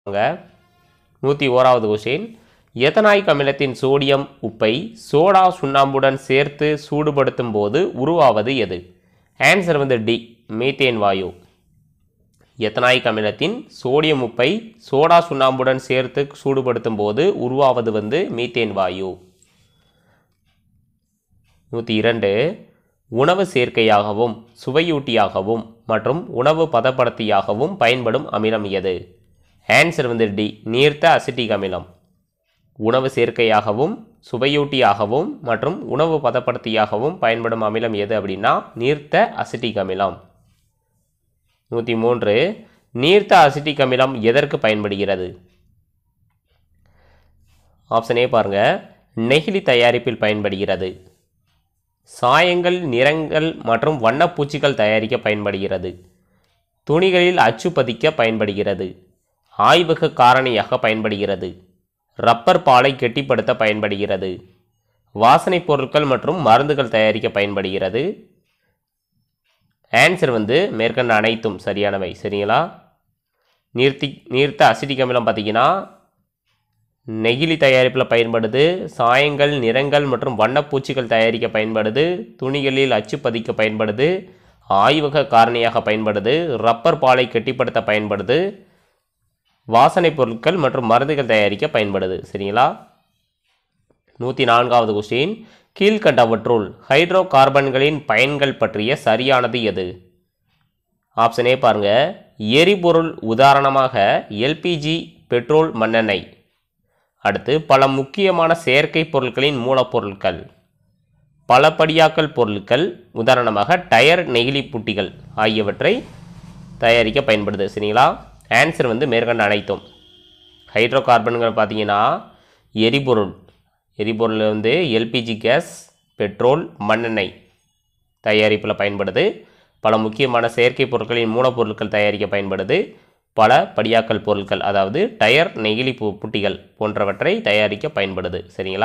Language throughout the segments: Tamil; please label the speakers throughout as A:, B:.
A: நூற்றி ஓராவது கொஸ்டின் எத்தனாய்க் அமிலத்தின் சோடியம் உப்பை சோடா சுண்ணாம்புடன் சேர்த்து சூடுபடுத்தும் போது உருவாவது எது ஆன்சர் வந்து டி மீத்தேன் வாயு எத்தனாய்க் அமிலத்தின் சோடியம் உப்பை சோடா சுண்ணாம்புடன் சேர்த்து சூடுபடுத்தும் போது உருவாவது வந்து மீத்தேன் வாயு நூற்றி இரண்டு உணவு சேர்க்கையாகவும் சுவையூட்டியாகவும் மற்றும் உணவு பதப்படுத்தியாகவும் பயன்படும் அமிலம் எது ஆன்சர் வந்து டி நீர்த்த அசிட்டிக் அமிலம் உணவு சேர்க்கையாகவும் சுவையூட்டியாகவும் மற்றும் உணவு பதப்படுத்தியாகவும் பயன்படும் அமிலம் எது அப்படின்னா நீர்த்த அசிட்டிக் அமிலம் நூற்றி மூன்று நீர்த்த அசிட்டிக் அமிலம் எதற்கு பயன்படுகிறது ஆப்ஷன் ஏ பாருங்க நெகிழி தயாரிப்பில் பயன்படுகிறது சாயங்கள் நிறங்கள் மற்றும் வண்ணப்பூச்சிகள் தயாரிக்க பயன்படுகிறது துணிகளில் அச்சு பதிக்க பயன்படுகிறது ஆய்வக காரணியாக பயன்படுகிறது ரப்பர் பாலை கெட்டிப்படுத்த பயன்படுகிறது வாசனைப் பொருட்கள் மற்றும் மருந்துகள் தயாரிக்க பயன்படுகிறது ஆன்சர் வந்து மேற்கண்ட அனைத்தும் சரியானவை சரிங்களா நீர்த்தி நீர்த்த அசிட்டிக் அமிலம் பார்த்தீங்கன்னா நெகிழி தயாரிப்பில் பயன்படுது சாயங்கள் நிறங்கள் மற்றும் வண்ணப்பூச்சிகள் தயாரிக்க பயன்படுது துணிகளில் அச்சு பதிக்க பயன்படுது ஆய்வக காரணியாக பயன்படுது ரப்பர் பாலை கெட்டிப்படுத்த பயன்படுது வாசனைப் பொருட்கள் மற்றும் மருந்துகள் தயாரிக்க பயன்படுது சரிங்களா நூற்றி நான்காவது கொஸ்டின் கீழ்கண்டவற்றுள் ஹைட்ரோ கார்பன்களின் பயன்கள் பற்றிய சரியானது எது ஆப்ஷன் ஏ பாருங்க எரிபொருள் உதாரணமாக எல்பிஜி பெட்ரோல் மண்ணெண்ணெய் அடுத்து பல முக்கியமான செயற்கை பொருட்களின் மூலப்பொருட்கள் பலபடியாக்கல் பொருட்கள் உதாரணமாக டயர் நெகிழி புட்டிகள் ஆகியவற்றை தயாரிக்க பயன்படுது சரிங்களா ஆன்சர் வந்து மேற்கண்ட அனைத்தும் ஹைட்ரோ கார்பன்கள் பார்த்தீங்கன்னா எரிபொருள் எரிபொருள் வந்து எல்பிஜி கேஸ் பெட்ரோல் மண்ணெண்ணெய் தயாரிப்பில் பயன்படுது பல முக்கியமான செயற்கை பொருட்களின் மூலப்பொருட்கள் தயாரிக்க பயன்படுது பல படியாக்கல் பொருட்கள் அதாவது டயர் நெகிழி பு புட்டிகள் போன்றவற்றை தயாரிக்க பயன்படுது சரிங்களா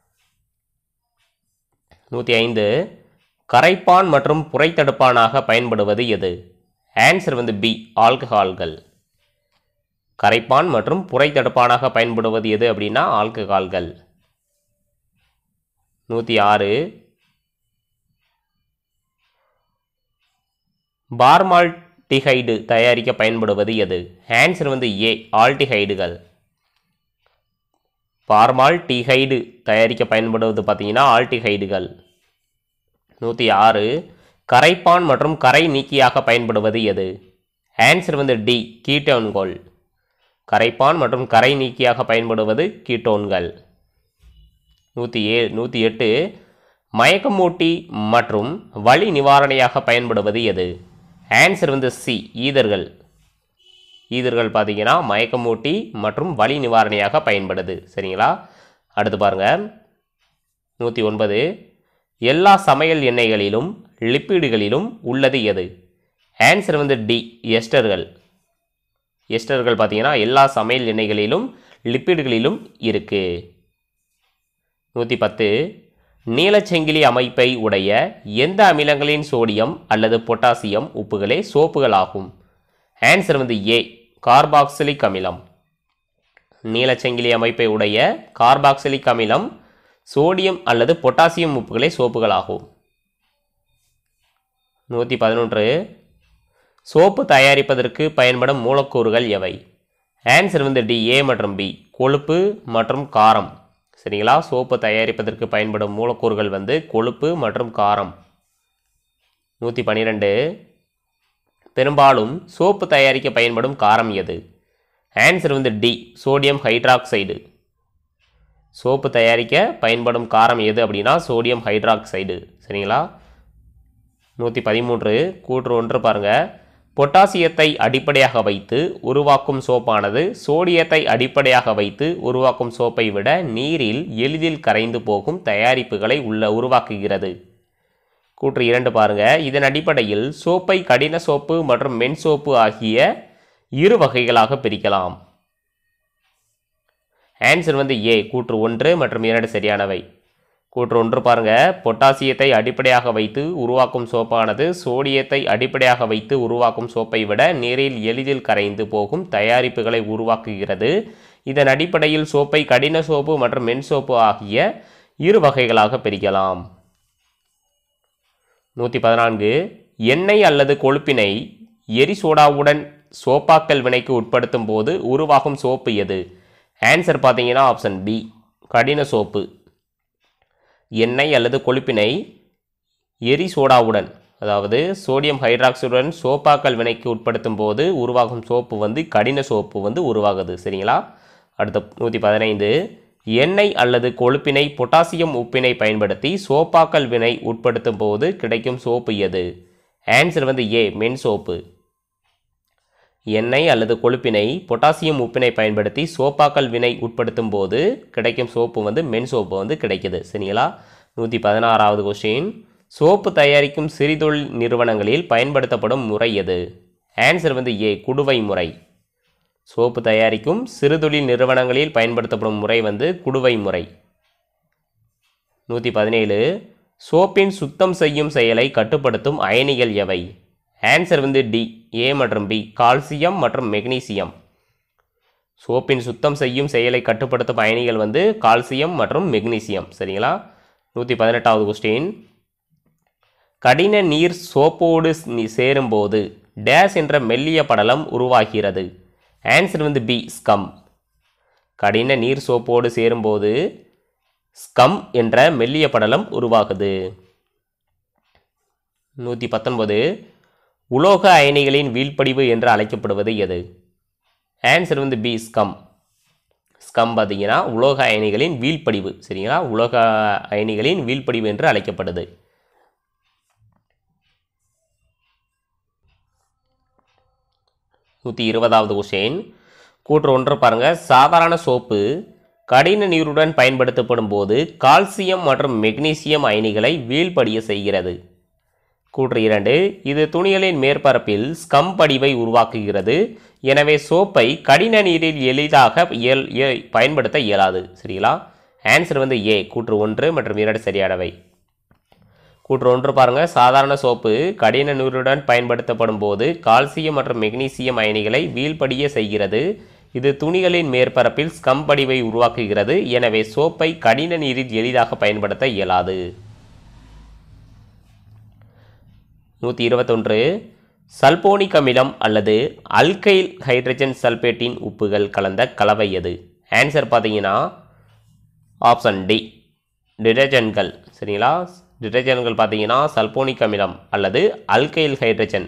A: நூற்றி ஐந்து கரைப்பான் மற்றும் புரைத்தடுப்பானாக பயன்படுவது எது ஆன்சர் வந்து பி ஆல்கஹால்கள் கரைப்பான் மற்றும் புரைத்தடுப்பானாக பயன்படுவது எது அப்படின்னா ஆல்கஹால்கள் நூற்றி ஆறு பார்மால்டிஹைடு தயாரிக்க பயன்படுவது எது ஆன்சர் வந்து ஏ ஆல்டிஹைடுகள் பார்மால்டிஹைடு தயாரிக்க பயன்படுவது பார்த்தீங்கன்னா ஆல்டிஹைடுகள் நூற்றி ஆறு கரைப்பான் மற்றும் கரை நீக்கியாக பயன்படுவது எது ஆன்சர் வந்து டி கீட்டோன்கள் கரைப்பான் மற்றும் கரை நீக்கியாக பயன்படுவது கீட்டோன்கள் நூற்றி ஏ நூற்றி எட்டு மயக்கமூட்டி மற்றும் வலி நிவாரணியாக பயன்படுவது எது ஆன்சர் வந்து சி ஈதர்கள் ஈதர்கள் பார்த்தீங்கன்னா மயக்கமூட்டி மற்றும் வலி நிவாரணியாக பயன்படுது சரிங்களா அடுத்து பாருங்க நூற்றி ஒன்பது எல்லா சமையல் எண்ணெய்களிலும் லிப்பிடுகளிலும் உள்ளது எது ஆன்சர் வந்து டி எஸ்டர்கள் எஸ்டர்கள் பார்த்தீங்கன்னா எல்லா சமையல் எண்ணெய்களிலும் லிப்பிடுகளிலும் இருக்குது நூற்றி பத்து நீலச்சங்கிலி அமைப்பை உடைய எந்த அமிலங்களின் சோடியம் அல்லது பொட்டாசியம் உப்புகளே சோப்புகளாகும் ஆன்சர் வந்து ஏ கார்பாக்சிலிக் அமிலம் நீலச்சங்கிலி அமைப்பை உடைய கார்பாக்சிலிக் அமிலம் சோடியம் அல்லது பொட்டாசியம் உப்புகளே சோப்புகளாகும் நூற்றி பதினொன்று சோப்பு தயாரிப்பதற்கு பயன்படும் மூலக்கூறுகள் எவை ஆன்சர் வந்து டி ஏ மற்றும் பி கொழுப்பு மற்றும் காரம் சரிங்களா சோப்பு தயாரிப்பதற்கு பயன்படும் மூலக்கூறுகள் வந்து கொழுப்பு மற்றும் காரம் நூற்றி பன்னிரெண்டு பெரும்பாலும் சோப்பு தயாரிக்க பயன்படும் காரம் எது ஆன்சர் வந்து டி சோடியம் ஹைட்ராக்சைடு சோப்பு தயாரிக்க பயன்படும் காரம் எது அப்படின்னா சோடியம் ஹைட்ராக்சைடு சரிங்களா நூற்றி பதிமூன்று கூற்று ஒன்று பாருங்கள் பொட்டாசியத்தை அடிப்படையாக வைத்து உருவாக்கும் சோப்பானது சோடியத்தை அடிப்படையாக வைத்து உருவாக்கும் சோப்பை விட நீரில் எளிதில் கரைந்து போகும் தயாரிப்புகளை உள்ள உருவாக்குகிறது கூற்று இரண்டு பாருங்க இதன் அடிப்படையில் சோப்பை கடின சோப்பு மற்றும் மென் சோப்பு ஆகிய இரு வகைகளாக பிரிக்கலாம் ஆன்சர் வந்து ஏ கூற்று ஒன்று மற்றும் இரண்டு சரியானவை கூற்று ஒன்று பாருங்க பொட்டாசியத்தை அடிப்படையாக வைத்து உருவாக்கும் சோப்பானது சோடியத்தை அடிப்படையாக வைத்து உருவாக்கும் சோப்பை விட நீரில் எளிதில் கரைந்து போகும் தயாரிப்புகளை உருவாக்குகிறது இதன் அடிப்படையில் சோப்பை கடின சோப்பு மற்றும் மென் சோப்பு ஆகிய இரு வகைகளாக பிரிக்கலாம் நூற்றி பதினான்கு எண்ணெய் அல்லது கொழுப்பினை எரிசோடாவுடன் சோப்பாக்கல் வினைக்கு உட்படுத்தும் போது உருவாகும் சோப்பு எது ஆன்சர் பார்த்தீங்கன்னா ஆப்ஷன் பி கடின சோப்பு எண்ணெய் அல்லது கொழுப்பினை எரிசோடாவுடன் அதாவது சோடியம் ஹைட்ராக்சைடுடன் சோப்பாக்கல் வினைக்கு உட்படுத்தும் போது உருவாகும் சோப்பு வந்து கடின சோப்பு வந்து உருவாகுது சரிங்களா அடுத்த நூற்றி பதினைந்து எண்ணெய் அல்லது கொழுப்பினை பொட்டாசியம் உப்பினை பயன்படுத்தி சோப்பாக்கல் வினை உட்படுத்தும் போது கிடைக்கும் சோப்பு எது ஆன்சர் வந்து ஏ மென் சோப்பு எண்ணெய் அல்லது கொழுப்பினை பொட்டாசியம் உப்பினை பயன்படுத்தி சோப்பாக்கல் வினை உட்படுத்தும் போது கிடைக்கும் சோப்பு வந்து மென் சோப்பு வந்து கிடைக்குது சரிங்களா நூற்றி பதினாறாவது கொஸ்டின் சோப்பு தயாரிக்கும் சிறிதொழில் நிறுவனங்களில் பயன்படுத்தப்படும் முறை எது ஆன்சர் வந்து ஏ குடுவை முறை சோப்பு தயாரிக்கும் சிறுதொழில் நிறுவனங்களில் பயன்படுத்தப்படும் முறை வந்து குடுவை முறை நூற்றி பதினேழு சோப்பின் சுத்தம் செய்யும் செயலை கட்டுப்படுத்தும் அயனிகள் எவை ஆன்சர் வந்து டி ஏ மற்றும் பி கால்சியம் மற்றும் மெக்னீசியம் சோப்பின் சுத்தம் செய்யும் செயலை கட்டுப்படுத்தும் அயனிகள் வந்து கால்சியம் மற்றும் மெக்னீசியம் சரிங்களா நூற்றி பதினெட்டாவது கொஸ்டின் கடின நீர் சோப்போடு நி- சேரும்போது டேஸ் என்ற மெல்லிய படலம் உருவாகிறது ஆன்சர் வந்து பி ஸ்கம் கடின நீர் சோப்போடு சேரும்போது ஸ்கம் என்ற மெல்லிய படலம் உருவாகுது நூற்றி பத்தொன்பது உலோக அயனிகளின் வீழ்ப்படிவு என்று அழைக்கப்படுவது எது ஆன்சர் வந்து பி ஸ்கம் ஸ்கம் பார்த்தீங்கன்னா உலோக அயனிகளின் வீழ்ப்படிவு சரிங்களா உலோக அயனிகளின் வீழ்ப்படிவு என்று அழைக்கப்படுது நூற்றி இருபதாவது கொஷின் கூற்று ஒன்று பாருங்க சாதாரண சோப்பு கடின நீருடன் பயன்படுத்தப்படும் போது கால்சியம் மற்றும் மெக்னீசியம் அயனிகளை வீழ்படிய செய்கிறது கூற்று இரண்டு இது துணிகளின் மேற்பரப்பில் ஸ்கம் படிவை உருவாக்குகிறது எனவே சோப்பை கடின நீரில் எளிதாக இயல் இய- பயன்படுத்த இயலாது சரிங்களா ஆன்சர் வந்து ஏ கூற்று ஒன்று மற்றும் இரண்டு சரியானவை கூற்று ஒன்று பாருங்க சாதாரண சோப்பு கடின நீருடன் பயன்படுத்தப்படும் போது கால்சியம் மற்றும் மெக்னீசியம் அயனிகளை வீழ்படிய செய்கிறது இது துணிகளின் மேற்பரப்பில் ஸ்கம் படிவை உருவாக்குகிறது எனவே சோப்பை கடின நீரில் எளிதாக பயன்படுத்த இயலாது நூற்றி இருபத்தொன்று சல்போனிக் அமிலம் அல்லது அல்கைல் ஹைட்ரஜன் சல்பேட்டின் உப்புகள் கலந்த கலவை எது ஆன்சர் பார்த்தீங்கன்னா ஆப்ஷன் டி டிடர்ஜென்ட்கள் சரிங்களா டிடர்ஜென்ட்கள் பார்த்தீங்கன்னா சல்போனிக் அமிலம் அல்லது அல்கைல் ஹைட்ரஜன்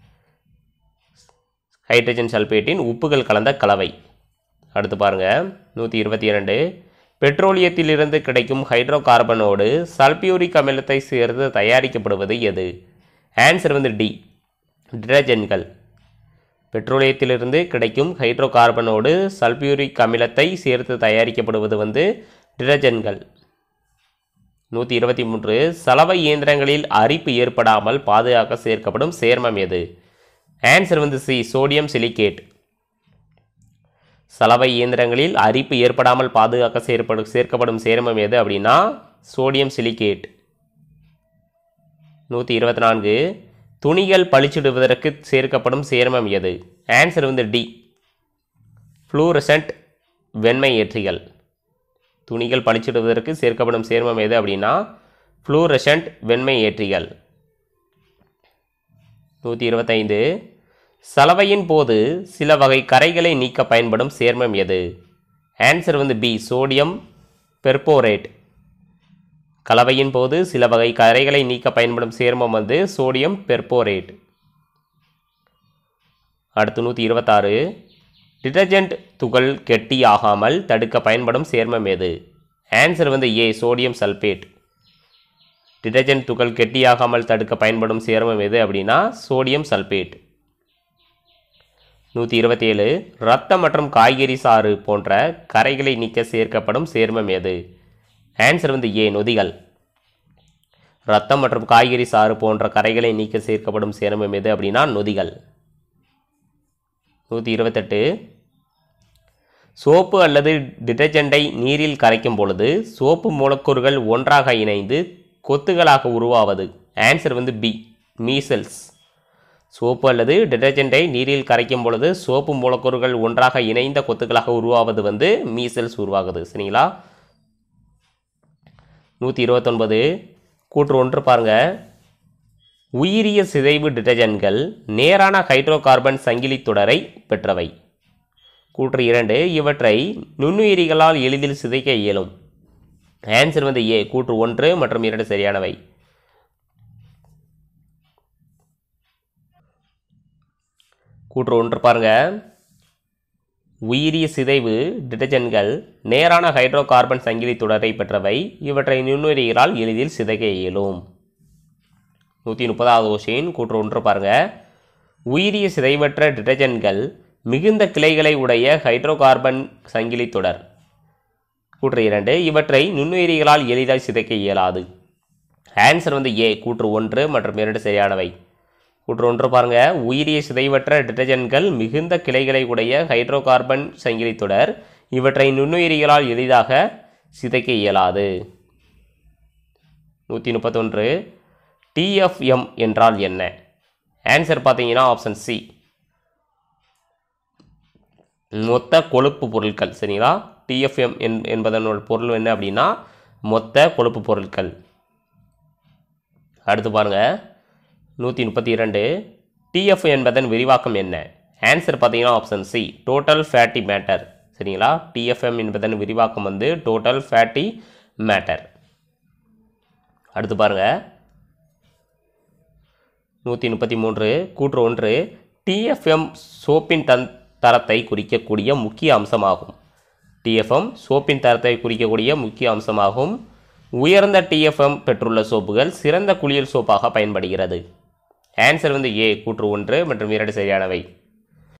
A: ஹைட்ரஜன் சல்பேட்டின் உப்புகள் கலந்த கலவை அடுத்து பாருங்க நூற்றி இருபத்தி இரண்டு பெட்ரோலியத்திலிருந்து கிடைக்கும் ஹைட்ரோ கார்பனோடு சல்பியூரிக் அமிலத்தை சேர்த்து தயாரிக்கப்படுவது எது ஆன்சர் வந்து டி டிடர்ஜென்ட்கள் பெட்ரோலியத்திலிருந்து கிடைக்கும் ஹைட்ரோ கார்பனோடு சல்பியூரிக் அமிலத்தை சேர்த்து தயாரிக்கப்படுவது வந்து டிடர்ஜென்ட்கள் நூற்றி இருபத்தி மூன்று சலவை இயந்திரங்களில் அரிப்பு ஏற்படாமல் பாதுகாக்க சேர்க்கப்படும் சேர்மம் எது ஆன்சர் வந்து சி சோடியம் சிலிகேட் சலவை இயந்திரங்களில் அரிப்பு ஏற்படாமல் பாதுகாக்க சேர்ப்படும் சேர்க்கப்படும் சேர்மம் எது அப்படின்னா சோடியம் சிலிகேட் நூற்றி இருபத்தி நான்கு துணிகள் பளிச்சிடுவதற்கு சேர்க்கப்படும் சேர்மம் எது ஆன்சர் வந்து டி ஃப்ளூரசன்ட் வெண்மை ஏற்றிகள் துணிகள் பளிச்சிடுவதற்கு சேர்க்கப்படும் சேர்மம் எது அப்படின்னா ஃப்ளூரசன்ட் வெண்மை ஏற்றிகள் நூற்றி இருபத்தைந்து சலவையின் போது சில வகை கரைகளை நீக்க பயன்படும் சேர்மம் எது ஆன்சர் வந்து பி சோடியம் பெர்போரேட் கலவையின் போது சில வகை கரைகளை நீக்க பயன்படும் சேர்மம் வந்து சோடியம் பெர்போரேட் அடுத்து நூற்றி இருபத்தாறு டிடர்ஜென்ட் துகள் கெட்டியாகாமல் தடுக்க பயன்படும் சேர்மம் எது ஆன்சர் வந்து ஏ சோடியம் சல்பேட் டிடர்ஜென்ட் துகள் கெட்டியாகாமல் தடுக்க பயன்படும் சேர்மம் எது அப்படின்னா சோடியம் சல்பேட் நூற்றி இருபத்தேழு ரத்தம் மற்றும் காய்கறி சாறு போன்ற கரைகளை நீக்க சேர்க்கப்படும் சேர்மம் எது ஆன்சர் வந்து ஏ நொதிகள் ரத்தம் மற்றும் காய்கறி சாறு போன்ற கரைகளை நீக்க சேர்க்கப்படும் சேர்மம் எது அப்படின்னா நொதிகள் நூற்றி இருபத்தெட்டு சோப்பு அல்லது டிடர்ஜென்ட்டை நீரில் கரைக்கும் பொழுது சோப்பு மூலக்கூறுகள் ஒன்றாக இணைந்து கொத்துகளாக உருவாவது ஆன்சர் வந்து பி மீசல்ஸ் சோப்பு அல்லது டிடர்ஜென்ட்டை நீரில் கரைக்கும் பொழுது சோப்பு மூலக்கூறுகள் ஒன்றாக இணைந்த கொத்துக்களாக உருவாவது வந்து மீசல்ஸ் உருவாகுது சரிங்களா நூற்றி இருபத்தொன்பது கூற்று ஒன்று பாருங்க உயிரிய சிதைவு டிடர்ஜென்ட்கள் நேரான ஹைட்ரோ கார்பன் சங்கிலி தொடரை பெற்றவை கூற்று இரண்டு இவற்றை நுண்ணுயிரிகளால் எளிதில் சிதைக்க இயலும் ஆன்சர் வந்து ஏ கூற்று ஒன்று மற்றும் இரண்டு சரியானவை கூற்று ஒன்று பாருங்க உயிரிய சிதைவு டிடர்ஜென்ட்கள் நேரான ஹைட்ரோ கார்பன் சங்கிலி தொடரை பெற்றவை இவற்றை நுண்ணுயிரிகளால் எளிதில் சிதைக்க இயலும் நூற்றி முப்பதாவது கொஷின் கூற்று ஒன்று பாருங்க உயிரிய சிதைவற்ற டிடர்ஜென்ட்கள் மிகுந்த கிளைகளை உடைய ஹைட்ரோ கார்பன் சங்கிலி தொடர் கூற்று இரண்டு இவற்றை நுண்ணுயிரிகளால் எளிதாக சிதைக்க இயலாது ஆன்சர் வந்து ஏ கூற்று ஒன்று மற்றும் இரண்டு சரியானவை கூற்று ஒன்று பாருங்க உயிரிய சிதைவற்ற டிடர்ஜென்ட்கள் மிகுந்த கிளைகளை உடைய ஹைட்ரோ கார்பன் சங்கிலி தொடர் இவற்றை நுண்ணுயிரிகளால் எளிதாக சிதைக்க இயலாது நூற்றி முப்பத்தொன்று டிஎஃப்எம் என்றால் என்ன ஆன்சர் பார்த்தீங்கன்னா ஆப்ஷன் சி மொத்த கொழுப்பு பொருட்கள் சரிங்களா டிஎஃப்எம் என் என்பதனோட பொருள் என்ன அப்படின்னா மொத்த கொழுப்பு பொருட்கள் அடுத்து பாருங்க நூற்றி முப்பத்தி இரண்டு டிஎஃப் என்பதன் விரிவாக்கம் என்ன ஆன்சர் பார்த்தீங்கன்னா option C total fatty matter சரிங்களா டிஎஃப்எம் என்பதன் விரிவாக்கம் வந்து டோட்டல் ஃபேட்டி மேட்டர் அடுத்து பாருங்க நூற்றி முப்பத்தி மூன்று கூற்று ஒன்று டிஎஃப்எம் சோப்பின் தன் தரத்தை குறிக்கக்கூடிய முக்கிய அம்சமாகும் டிஎஃப்எம் சோப்பின் தரத்தை குறிக்கக்கூடிய முக்கிய அம்சமாகும் உயர்ந்த டிஎஃப்எம் பெற்றுள்ள சோப்புகள் சிறந்த குளியல் சோப்பாக பயன்படுகிறது ஆன்சர் வந்து ஏ கூற்று ஒன்று மற்றும் இரண்டு சரியானவை